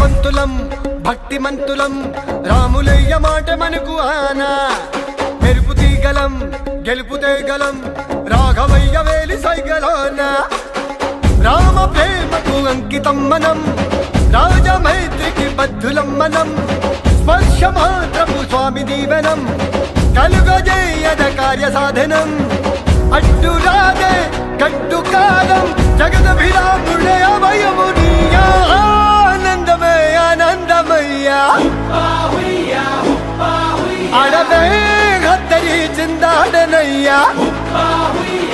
పంతులం భక్తి మంతులం రాములయ్య మాట మనకు ఆనా మెరుపు తీగలం గెలుపు తీగలం రాఘవయ్య వేలి సైగలోన రామ ప్రేమకు అంకితం మనం రాజమైత్రికి బద్ధులం మనం స్పర్శ మాత్రము స్వామి దీవెనం కలుగజేయద కార్య సాధనం అడ్డు రాదే గడ్డు కాలం జగదభిరాముడే అభయము నీయా ఆనందమే ఆనందమయ్యా అడవే హత్తరి చిందాడనయ్యా